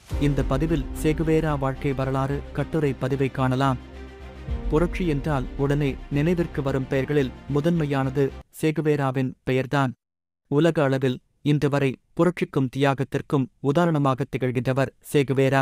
இந்த பதிவில் சேகுவேரா வாழ்க்கை வரலாறு கட்டுரை பதிவை காணலாம் புரட்சி என்றால் உடனே நினைவிற்கு வரும் பெயர்களில் முதன்மையானது சேகுவேராவின் பெயர்தான் உலக அளவில் இன்று வரை புரட்சிக்கும் தியாகத்திற்கும் உதாரணமாக திகழ்கின்றவர் சேகுவேரா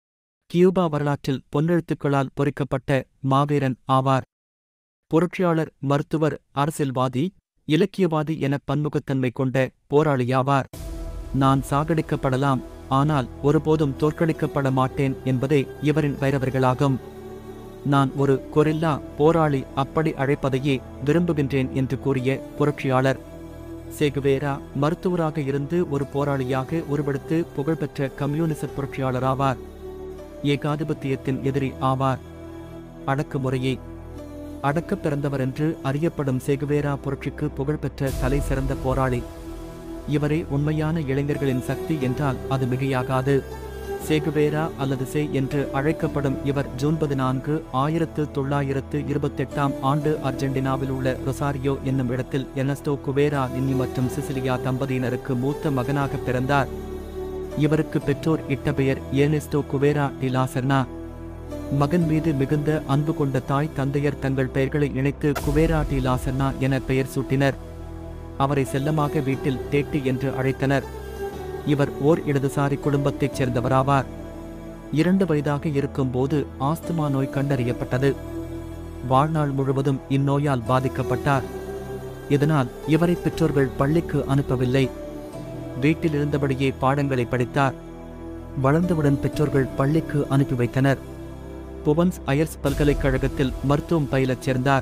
கியூபா வரலாற்றில் பொன்னெழுத்துக்களால் பொறிக்கப்பட்ட மாவீரன் ஆவார் புரட்சியாளர் மருத்துவர் அரசியல்வாதி இலக்கியவாதி என பன்முகத்தன்மை கொண்ட போராளியாவார் நான் சாகடிக்கப்படலாம் ஆனால் ஒருபோதும் தோற்கடிக்கப்பட மாட்டேன் என்பதே இவரின் வைரவர்களாகும் நான் ஒரு கொரில்லா போராளி அப்படி அழைப்பதையே விரும்புகின்றேன் என்று கூறிய புரட்சியாளர் சேகுவேரா மருத்துவராக இருந்து ஒரு போராளியாக உருவெடுத்து புகழ்பெற்ற கம்யூனிச புரட்சியாளராவார் ஏகாதிபத்தியத்தின் எதிரி ஆவார் அடக்குமுறையை அடக்கப் பிறந்தவர் என்று அறியப்படும் சேகுவேரா புரட்சிக்கு புகழ்பெற்ற தலை சிறந்த போராளி இவரே உண்மையான இளைஞர்களின் சக்தி என்றால் அது மிகையாகாது சேகுவேரா அல்லது சே என்று அழைக்கப்படும் இவர் ஜூன் பதினான்கு ஆயிரத்து தொள்ளாயிரத்து இருபத்தெட்டாம் ஆண்டு அர்ஜென்டினாவில் உள்ள ரொசாரியோ என்னும் இடத்தில் எனஸ்டோ குவேரா இன்னி மற்றும் சிசிலியா தம்பதியினருக்கு மூத்த மகனாக பிறந்தார் இவருக்கு பெற்றோர் இட்ட பெயர் ஏனெஸ்டோ குவேரா டிலாசர்னா மகன் மீது மிகுந்த அன்பு கொண்ட தாய் தந்தையர் தங்கள் பெயர்களை இணைத்து குவேரா டி லாசர்னா என பெயர் சூட்டினர் அவரை செல்லமாக வீட்டில் டேட்டி என்று அழைத்தனர் இவர் ஓர் இடதுசாரி குடும்பத்தைச் சேர்ந்தவராவார் இரண்டு வயதாக இருக்கும்போது ஆஸ்துமா நோய் கண்டறியப்பட்டது வாழ்நாள் முழுவதும் இந்நோயால் பாதிக்கப்பட்டார் இதனால் இவரை பெற்றோர்கள் பள்ளிக்கு அனுப்பவில்லை வீட்டில் இருந்தபடியே பாடங்களை படித்தார் வளர்ந்தவுடன் பெற்றோர்கள் பள்ளிக்கு அனுப்பி வைத்தனர் புவன்ஸ் அயர்ஸ் பல்கலைக்கழகத்தில் மருத்துவம் பயிலச் சேர்ந்தார்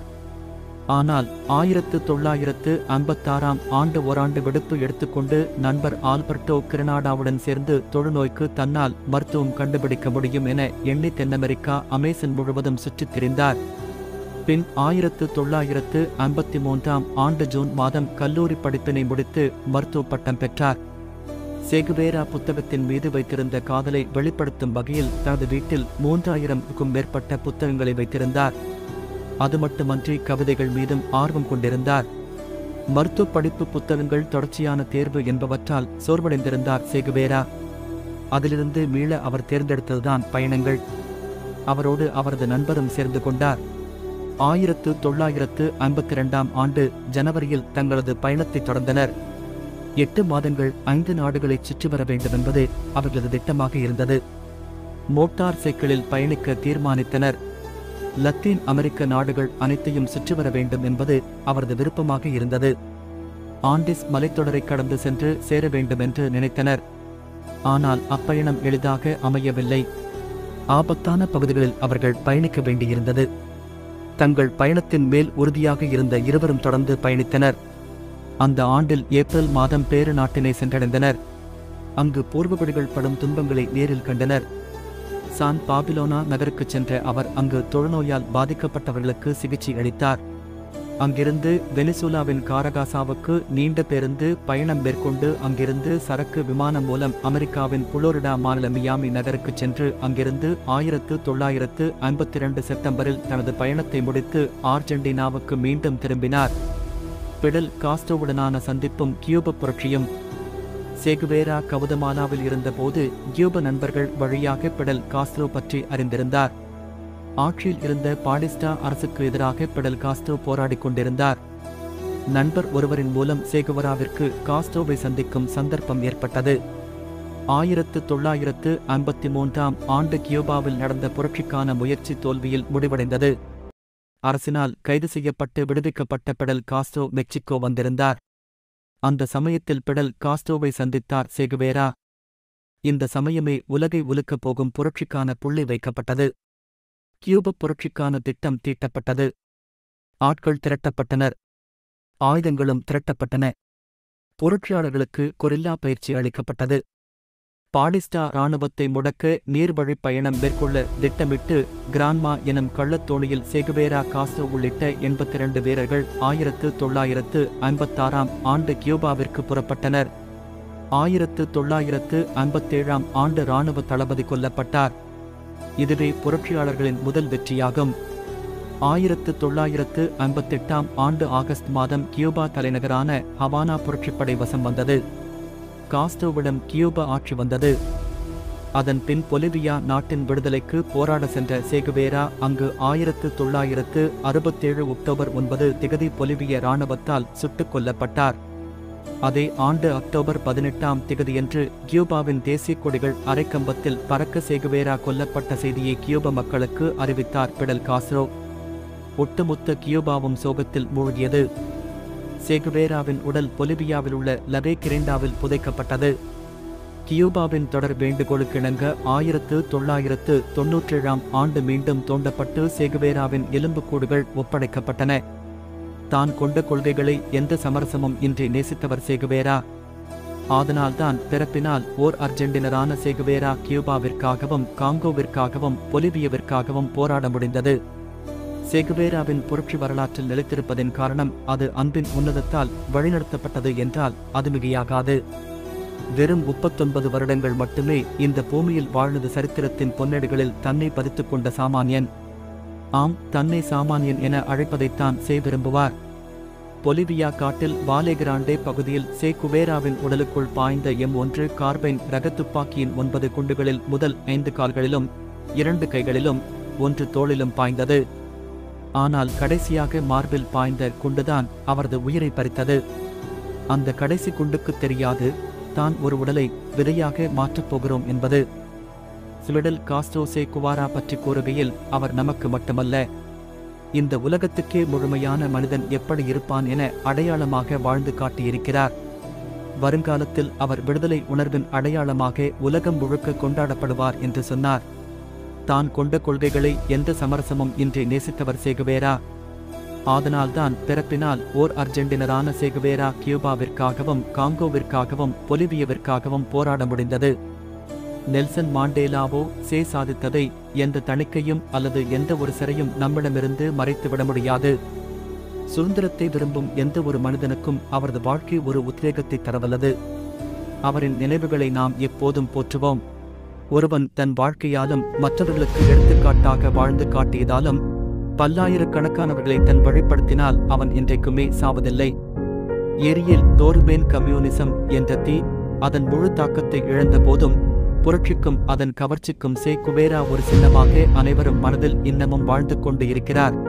ஆனால் ஆயிரத்து தொள்ளாயிரத்து ஐம்பத்தாறாம் ஆண்டு ஓராண்டு விடுப்பு எடுத்துக்கொண்டு நண்பர் ஆல்பர்டோ கிரனாடாவுடன் சேர்ந்து தொழுநோய்க்கு தன்னால் மருத்துவம் கண்டுபிடிக்க முடியும் என எண்ணி தென்னமெரிக்கா அமேசன் முழுவதும் சுற்றித் திரிந்தார் பின் ஆயிரத்து தொள்ளாயிரத்து ஐம்பத்தி மூன்றாம் ஆண்டு ஜூன் மாதம் கல்லூரி படிப்பினை முடித்து மருத்துவ பட்டம் பெற்றார் சேகுவேரா புத்தகத்தின் மீது வைத்திருந்த காதலை வெளிப்படுத்தும் வகையில் தனது வீட்டில் மூன்றாயிரம்க்கும் மேற்பட்ட புத்தகங்களை வைத்திருந்தார் அது மட்டுமன்றி கவிதைகள் மீதும் ஆர்வம் கொண்டிருந்தார் மருத்துவ படிப்பு புத்தகங்கள் தொடர்ச்சியான தேர்வு என்பவற்றால் சோர்வடைந்திருந்தார் சேகுவேரா அதிலிருந்து மீள அவர் தேர்ந்தெடுத்ததுதான் பயணங்கள் அவரோடு அவரது நண்பரும் சேர்ந்து கொண்டார் ஆயிரத்து தொள்ளாயிரத்து ஐம்பத்தி இரண்டாம் ஆண்டு ஜனவரியில் தங்களது பயணத்தை தொடர்ந்தனர் எட்டு மாதங்கள் ஐந்து நாடுகளை சுற்றி வர வேண்டும் என்பது அவர்களது திட்டமாக இருந்தது மோட்டார் சைக்கிளில் பயணிக்க தீர்மானித்தனர் லத்தீன் அமெரிக்க நாடுகள் அனைத்தையும் சுற்றி வர வேண்டும் என்பது அவரது விருப்பமாக இருந்தது ஆண்டிஸ் மலைத்தொடரை கடந்து சென்று சேர வேண்டும் என்று நினைத்தனர் ஆனால் அப்பயணம் எளிதாக அமையவில்லை ஆபத்தான பகுதிகளில் அவர்கள் பயணிக்க வேண்டியிருந்தது தங்கள் பயணத்தின் மேல் உறுதியாக இருந்த இருவரும் தொடர்ந்து பயணித்தனர் அந்த ஆண்டில் ஏப்ரல் மாதம் பேரு நாட்டினை சென்றடைந்தனர் அங்கு பூர்வகுடிகள் படும் துன்பங்களை நேரில் கண்டனர் சான் பாபிலோனா நகருக்குச் சென்ற அவர் அங்கு தொழுநோயால் பாதிக்கப்பட்டவர்களுக்கு சிகிச்சை அளித்தார் அங்கிருந்து வெனிசுலாவின் காரகாசாவுக்கு நீண்ட பேருந்து பயணம் மேற்கொண்டு அங்கிருந்து சரக்கு விமானம் மூலம் அமெரிக்காவின் புளோரிடா மாநில மியாமி நகருக்குச் சென்று அங்கிருந்து ஆயிரத்து தொள்ளாயிரத்து ஐம்பத்தி இரண்டு செப்டம்பரில் தனது பயணத்தை முடித்து ஆர்ஜென்டினாவுக்கு மீண்டும் திரும்பினார் பிடல் காஸ்டோவுடனான சந்திப்பும் கியூப புரட்சியும் சேகுவேரா கவுதமாலாவில் இருந்தபோது கியூப நண்பர்கள் வழியாக பிடல் காஸ்ட்ரோ பற்றி அறிந்திருந்தார் ஆட்சியில் இருந்த பாடிஸ்டா அரசுக்கு எதிராக பிடல் காஸ்ட்ரோ போராடிக் கொண்டிருந்தார் நண்பர் ஒருவரின் மூலம் சேகுவராவிற்கு காஸ்ட்ரோவை சந்திக்கும் சந்தர்ப்பம் ஏற்பட்டது ஆயிரத்து தொள்ளாயிரத்து ஐம்பத்தி மூன்றாம் ஆண்டு கியூபாவில் நடந்த புரட்சிக்கான முயற்சி தோல்வியில் முடிவடைந்தது அரசினால் கைது செய்யப்பட்டு விடுவிக்கப்பட்ட பிடல் காஸ்ட்ரோ மெக்சிகோ வந்திருந்தார் அந்த சமயத்தில் பிடல் காஸ்ட்ரோவை சந்தித்தார் சேகுவேரா இந்த சமயமே உலகை உலுக்கப் போகும் புரட்சிக்கான புள்ளி வைக்கப்பட்டது கியூப புரட்சிக்கான திட்டம் தீட்டப்பட்டது ஆட்கள் திரட்டப்பட்டனர் ஆயுதங்களும் திரட்டப்பட்டன புரட்சியாளர்களுக்கு கொரில்லா பயிற்சி அளிக்கப்பட்டது பாடிஸ்டா இராணுவத்தை முடக்க நீர்வழிப் பயணம் மேற்கொள்ள திட்டமிட்டு கிரான்மா எனும் கள்ளத்தோணியில் சேகுவேரா காஸ்ட்ரோ உள்ளிட்ட எண்பத்தி இரண்டு வீரர்கள் ஆயிரத்து தொள்ளாயிரத்து ஐம்பத்தாறாம் ஆண்டு கியூபாவிற்கு புறப்பட்டனர் ஆயிரத்து தொள்ளாயிரத்து ஐம்பத்தேழாம் ஆண்டு இராணுவ தளபதி கொல்லப்பட்டார் இதுவே புரட்சியாளர்களின் முதல் வெற்றியாகும் ஆயிரத்து தொள்ளாயிரத்து ஐம்பத்தெட்டாம் ஆண்டு ஆகஸ்ட் மாதம் கியூபா தலைநகரான ஹவானா புரட்சிப்படை வசம் வந்தது காஸ்டோவிடம் கியூபா ஆட்சி வந்தது அதன் பின் பொலிவியா நாட்டின் விடுதலைக்கு போராட சென்ற சேகுவேரா அங்கு ஆயிரத்து தொள்ளாயிரத்து அறுபத்தேழு அக்டோபர் ஒன்பது திகதி பொலிவிய இராணுவத்தால் சுட்டுக் கொல்லப்பட்டார் அதே ஆண்டு அக்டோபர் பதினெட்டாம் திகதியன்று கியூபாவின் தேசிய கொடிகள் அரைக்கம்பத்தில் பறக்க சேகுவேரா கொல்லப்பட்ட செய்தியை கியூபா மக்களுக்கு அறிவித்தார் பிடல் காஸ்ட்ரோ ஒட்டுமொத்த கியூபாவும் சோகத்தில் மூழ்கியது சேகுவேராவின் உடல் பொலிவியாவில் உள்ள லவே கிரெண்டாவில் புதைக்கப்பட்டது கியூபாவின் தொடர் வேண்டுகோளுக்கிணங்க ஆயிரத்து தொள்ளாயிரத்து தொன்னூற்றேழாம் ஆண்டு மீண்டும் தோண்டப்பட்டு சேகுவேராவின் எலும்புக்கூடுகள் ஒப்படைக்கப்பட்டன தான் கொண்ட கொள்கைகளை எந்த சமரசமும் இன்றி நேசித்தவர் சேகுவேரா ஆதனால்தான் பிறப்பினால் ஓர் அர்ஜென்டினரான சேகுவேரா கியூபாவிற்காகவும் காங்கோவிற்காகவும் பொலிவியவிற்காகவும் போராட முடிந்தது சேகுவேராவின் புரட்சி வரலாற்றில் நிலைத்திருப்பதின் காரணம் அது அன்பின் உன்னதத்தால் வழிநடத்தப்பட்டது என்றால் அது மிகையாகாது வெறும் முப்பத்தொன்பது வருடங்கள் மட்டுமே இந்த பூமியில் வாழ்ந்தது சரித்திரத்தின் பொன்னேடுகளில் தன்னை பதித்துக் கொண்ட சாமானியன் ஆம் தன்னை சாமானியன் என அழைப்பதைத்தான் சே விரும்புவார் பொலிவியா காட்டில் வாலே கிராண்டே பகுதியில் சே குவேராவின் உடலுக்குள் பாய்ந்த எம் ஒன்று கார்பைன் ரக துப்பாக்கியின் ஒன்பது குண்டுகளில் முதல் ஐந்து கால்களிலும் இரண்டு கைகளிலும் ஒன்று தோளிலும் பாய்ந்தது ஆனால் கடைசியாக மார்பில் பாய்ந்த குண்டுதான் அவரது உயிரை பறித்தது அந்த கடைசி குண்டுக்கு தெரியாது தான் ஒரு உடலை விதையாக மாற்றப் போகிறோம் என்பது ஸ்விடல் காஸ்டோசே குவாரா பற்றி கூறுகையில் அவர் நமக்கு மட்டுமல்ல இந்த உலகத்துக்கே முழுமையான மனிதன் எப்படி இருப்பான் என அடையாளமாக வாழ்ந்து காட்டியிருக்கிறார் வருங்காலத்தில் அவர் விடுதலை உணர்வின் அடையாளமாக உலகம் முழுக்க கொண்டாடப்படுவார் என்று சொன்னார் தான் கொண்ட கொள்கைகளை எந்த சமரசமும் இன்றி நேசித்தவர் சேகுவேரா ஆதனால்தான் பிறப்பினால் ஓர் அர்ஜென்டினரான சேகுவேரா கியூபாவிற்காகவும் காங்கோவிற்காகவும் பொலிவியவிற்காகவும் போராட முடிந்தது நெல்சன் மாண்டேலாவோ சே சாதித்ததை எந்த தணிக்கையும் அல்லது எந்த ஒரு சிறையும் நம்மிடமிருந்து மறைத்துவிட முடியாது சுதந்திரத்தை விரும்பும் எந்த ஒரு மனிதனுக்கும் அவரது வாழ்க்கை ஒரு உத்வேகத்தை தரவல்லது அவரின் நினைவுகளை நாம் எப்போதும் போற்றுவோம் ஒருவன் தன் வாழ்க்கையாலும் மற்றவர்களுக்கு எடுத்துக்காட்டாக வாழ்ந்து காட்டியதாலும் பல்லாயிரக்கணக்கானவர்களை தன் வழிப்படுத்தினால் அவன் இன்றைக்குமே சாவதில்லை ஏரியில் தோர்பேன் கம்யூனிசம் என்ற தீ அதன் முழு தாக்கத்தை இழந்த போதும் புரட்சிக்கும் அதன் கவர்ச்சிக்கும் சே குவேரா ஒரு சின்னமாக அனைவரும் மனதில் இன்னமும் வாழ்ந்து கொண்டு இருக்கிறார்